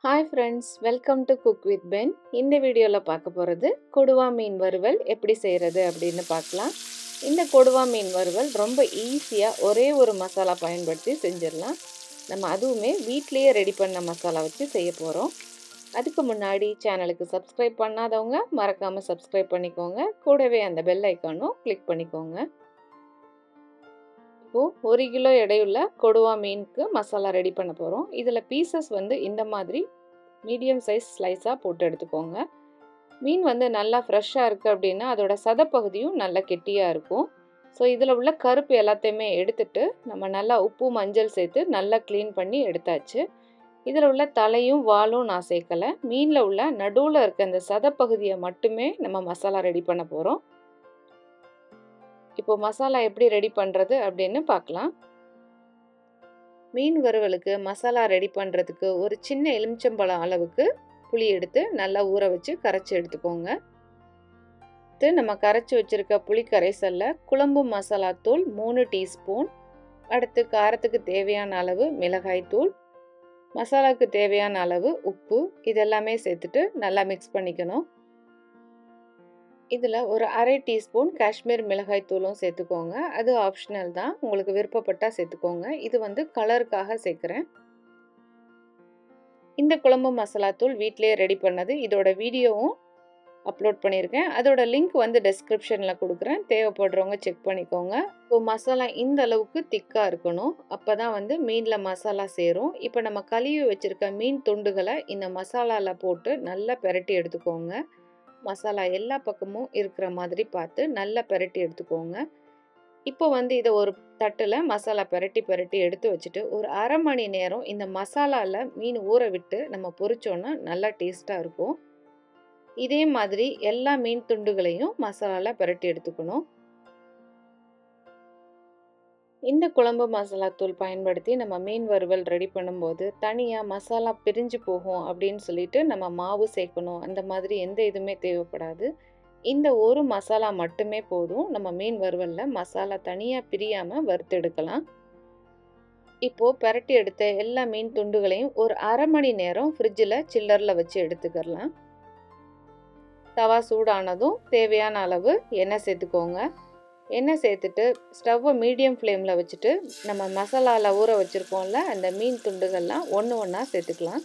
hi friends welcome to cook with Ben இந்த வீடியோவில் பார்க்க போகிறது கொடுவா மீன் வறுவல் எப்படி செய்கிறது அப்படின்னு பார்க்கலாம் இந்த கொடுவா மீன் வறுவல் ரொம்ப ஈஸியாக ஒரே ஒரு மசாலா பயன்படுத்தி செஞ்சிடலாம் நம்ம அதுவுமே வீட்லேயே ரெடி பண்ண மசாலா வச்சு செய்ய போகிறோம் அதுக்கு முன்னாடி சேனலுக்கு சப்ஸ்கிரைப் பண்ணாதவங்க மறக்காமல் சப்ஸ்கிரைப் பண்ணிக்கோங்க கூடவே அந்த பெல் ஐக்கானும் கிளிக் பண்ணிக்கோங்க இப்போது ஒரு கிலோ எடையுள்ள கொடுவா மீனுக்கு மசாலா ரெடி பண்ண போகிறோம் இதில் பீசஸ் வந்து இந்த மாதிரி மீடியம் சைஸ் ஸ்லைஸாக போட்டு எடுத்துக்கோங்க மீன் வந்து நல்லா ஃப்ரெஷ்ஷாக இருக்குது அப்படின்னா அதோட சதப்பகுதியும் நல்லா கெட்டியாக இருக்கும் ஸோ இதில் உள்ள கருப்பு எல்லாத்தையுமே எடுத்துட்டு நம்ம நல்லா உப்பு மஞ்சள் சேர்த்து நல்லா க்ளீன் பண்ணி எடுத்தாச்சு இதில் உள்ள தலையும் வாலும் நான் சேர்க்கலை மீனில் உள்ள நடுவில் இருக்க அந்த சதப்பகுதியை மட்டுமே நம்ம மசாலா ரெடி பண்ண போகிறோம் இப்போ மசாலா எப்படி ரெடி பண்ணுறது அப்படின்னு பார்க்கலாம் மீன் வறுவலுக்கு மசாலா ரெடி பண்ணுறதுக்கு ஒரு சின்ன எலுமிச்சம்பழம் அளவுக்கு புளி எடுத்து நல்லா ஊற வச்சு கரைச்சி எடுத்துக்கோங்க அடுத்து நம்ம கரைச்சி வச்சுருக்க புளி கரைசலில் குழம்பு மசாலா தூள் மூணு டீஸ்பூன் அடுத்து காரத்துக்கு தேவையான அளவு மிளகாய் தூள் மசாலாவுக்கு தேவையான அளவு உப்பு இதெல்லாமே சேர்த்துட்டு நல்லா மிக்ஸ் பண்ணிக்கணும் இதில் ஒரு அரை டீஸ்பூன் காஷ்மீர் மிளகாய் தூளும் சேர்த்துக்கோங்க அது ஆப்ஷனல் தான் உங்களுக்கு விருப்பப்பட்டால் சேர்த்துக்கோங்க இது வந்து கலருக்காக சேர்க்குறேன் இந்த குழம்பு மசாலா தூள் வீட்டிலேயே ரெடி பண்ணது இதோட வீடியோவும் அப்லோட் பண்ணியிருக்கேன் அதோட லிங்க் வந்து டெஸ்கிரிப்ஷனில் கொடுக்குறேன் தேவைப்படுறவங்க செக் பண்ணிக்கோங்க இப்போ மசாலா இந்த அளவுக்கு திக்காக இருக்கணும் அப்போ தான் வந்து மீனில் மசாலா சேரும் இப்போ நம்ம கழுவி வச்சுருக்க மீன் துண்டுகளை இந்த மசாலாவில் போட்டு நல்லா பெரட்டி எடுத்துக்கோங்க மசாலா எல்லா பக்கமும் இருக்கிற மாதிரி பார்த்து நல்லா பெரட்டி எடுத்துக்கோங்க இப்போ வந்து இதை ஒரு தட்டில் மசாலா பெரட்டி பெரட்டி எடுத்து வச்சுட்டு ஒரு அரை மணி நேரம் இந்த மசாலாவில் மீன் ஊற விட்டு நம்ம பொரிச்சோன்னா நல்லா டேஸ்ட்டாக இருக்கும் இதே மாதிரி எல்லா மீன் துண்டுகளையும் மசாலாவில் பெரட்டி எடுத்துக்கணும் இந்த குழம்பு மசாலா தூள் பயன்படுத்தி நம்ம மீன் வறுவல் ரெடி பண்ணும்போது தனியாக மசாலா பிரிஞ்சு போகும் அப்படின்னு சொல்லிட்டு நம்ம மாவு சேர்க்கணும் அந்த மாதிரி எந்த இதுவுமே தேவைப்படாது இந்த ஒரு மசாலா மட்டுமே போதும் நம்ம மீன் வறுவலில் மசாலா தனியாக பிரியாமல் வறுத்தெடுக்கலாம் இப்போது பெரட்டி எடுத்த எல்லா மீன் துண்டுகளையும் ஒரு அரை மணி நேரம் ஃப்ரிட்ஜில் சில்லரில் வச்சு எடுத்துக்கலாம் தவா சூடானதும் தேவையான அளவு எண்ணெய் சேர்த்துக்கோங்க எண்ணெய் சேர்த்துட்டு ஸ்டவ்வை மீடியம் ஃப்ளேமில் வச்சுட்டு நம்ம மசாலாவில் ஊற வச்சுருக்கோம்ல அந்த மீன் துண்டுகள்லாம் ஒன்று ஒன்றா சேர்த்துக்கலாம்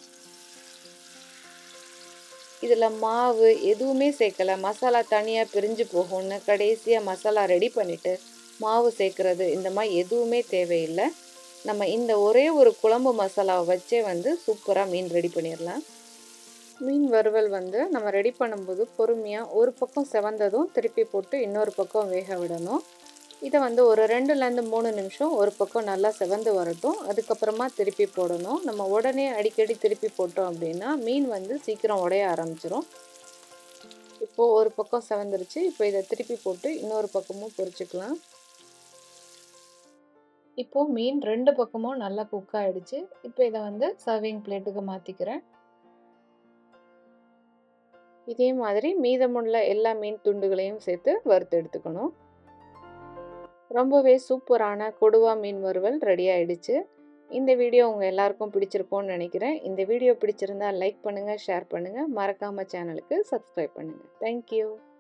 இதில் மாவு எதுவுமே சேர்க்கலை மசாலா தனியாக பிரிஞ்சு போகும்னு கடைசியாக மசாலா ரெடி பண்ணிவிட்டு மாவு சேர்க்குறது இந்த மாதிரி எதுவுமே தேவையில்லை நம்ம இந்த ஒரே ஒரு குழம்பு மசாலாவை வச்சே வந்து சூப்பராக மீன் ரெடி பண்ணிடலாம் மீன் வறுவல் வந்து நம்ம ரெடி பண்ணும்போது பொறுமையாக ஒரு பக்கம் செவந்ததும் திருப்பி போட்டு இன்னொரு பக்கம் வேக விடணும் இதை வந்து ஒரு ரெண்டுலேருந்து மூணு நிமிஷம் ஒரு பக்கம் நல்லா செவந்து வரட்டும் அதுக்கப்புறமா திருப்பி போடணும் நம்ம உடனே அடிக்கடி திருப்பி போட்டோம் அப்படின்னா மீன் வந்து சீக்கிரம் உடைய ஆரம்பிச்சிரும் இப்போது ஒரு பக்கம் செவந்துருச்சு இப்போ இதை திருப்பி போட்டு இன்னொரு பக்கமும் பொரிச்சுக்கலாம் இப்போது மீன் ரெண்டு பக்கமும் நல்லா குக் ஆகிடுச்சு இப்போ இதை வந்து சர்விங் பிளேட்டுக்கு மாற்றிக்கிறேன் இதே மாதிரி மீதமுள்ள எல்லா மீன் துண்டுகளையும் சேர்த்து வறுத்து எடுத்துக்கணும் ரொம்பவே சூப்பரான கொடுவா மீன் வறுவல் ரெடி ஆயிடுச்சு இந்த வீடியோ உங்கள் எல்லாருக்கும் பிடிச்சிருக்கோன்னு நினைக்கிறேன் இந்த வீடியோ பிடிச்சிருந்தா லைக் பண்ணுங்கள் ஷேர் பண்ணுங்கள் மறக்காமல் சேனலுக்கு சப்ஸ்கிரைப் பண்ணுங்கள் தேங்க்யூ